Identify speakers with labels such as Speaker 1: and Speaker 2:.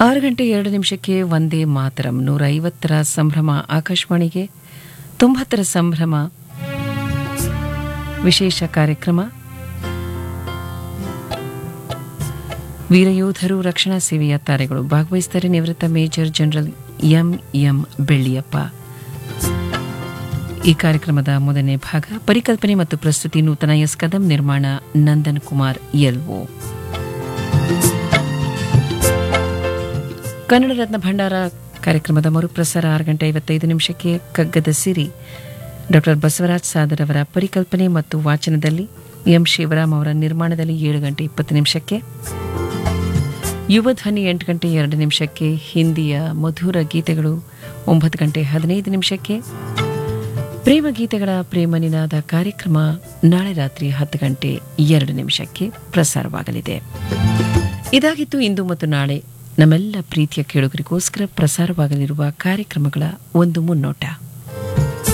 Speaker 1: ಆರು ಗಂಟೆ ಎರಡು ನಿಮಿಷಕ್ಕೆ ಒಂದೇ ಮಾತರಂ ನೂರ ಐವತ್ತರ ಸಂಭ್ರಮ ಆಕಾಶವಾಣಿಗೆ ತೊಂಬತ್ತರ ಸಂಭ್ರಮ ವಿಶೇಷ ಕಾರ್ಯಕ್ರಮ ವೀರಯೋಧರು ರಕ್ಷಣಾ ಸೇವೆಯ ತಾರೆಗಳು ಭಾಗವಹಿಸುತ್ತಾರೆ ನಿವೃತ್ತ major general M M Belliappa ಈ ಕಾರ್ಯಕ್ರಮದ ಮೊದಲನೇ ಭಾಗ ಪರಿಕಲ್ಪನೆ ಮತ್ತು ಪ್ರಸ್ತುತಿ ನೂತನ ಎಸ್ ಕದಂ ನಿರ್ಮಾಣ ನಂದನ್ ಕುಮಾರ್ ಎಲ್ಒ ಕನ್ನಡ ರತ್ನ ಭಂಡಾರ ಕಾರ್ಯಕ್ರಮದ ಮರುಪ್ರಸಾರ ಆರು ಗಂಟೆ ಐವತ್ತೈದು ನಿಮಿಷಕ್ಕೆ ಕಗ್ಗದ ಸಿರಿ ಡಾಕ್ಟರ್ ಬಸವರಾಜ್ ಸಾದರ್ ಅವರ ಪರಿಕಲ್ಪನೆ ಮತ್ತು ವಾಚನದಲ್ಲಿ ಎಂ ಶಿವರಾಮ್ ಅವರ ನಿರ್ಮಾಣದಲ್ಲಿ ಏಳು ಗಂಟೆ ಇಪ್ಪತ್ತು ನಿಮಿಷಕ್ಕೆ ಯುವ ಧ್ವನಿ ಎಂಟು ಗಂಟೆ ಎರಡು ನಿಮಿಷಕ್ಕೆ ಹಿಂದಿಯ ಮಧುರ ಗೀತೆಗಳು ಒಂಬತ್ತು ಗಂಟೆ ಹದಿನೈದು ನಿಮಿಷಕ್ಕೆ ಪ್ರೇಮ ಗೀತೆಗಳ ಪ್ರೇಮ ನಿನಾದ ಕಾರ್ಯಕ್ರಮ ನಾಳೆ ರಾತ್ರಿ ಹತ್ತು ಗಂಟೆ ಎರಡು ನಿಮಿಷಕ್ಕೆ ಪ್ರಸಾರವಾಗಲಿದೆ ಇದಾಗಿತ್ತು ಇಂದು ಮತ್ತು ನಾಳೆ ನಮ್ಮೆಲ್ಲ ಪ್ರೀತಿಯ ಕೇಳುಗರಿಗೋಸ್ಕರ ಪ್ರಸಾರವಾಗಲಿರುವ ಕಾರ್ಯಕ್ರಮಗಳ ಒಂದು ಮುನ್ನೋಟ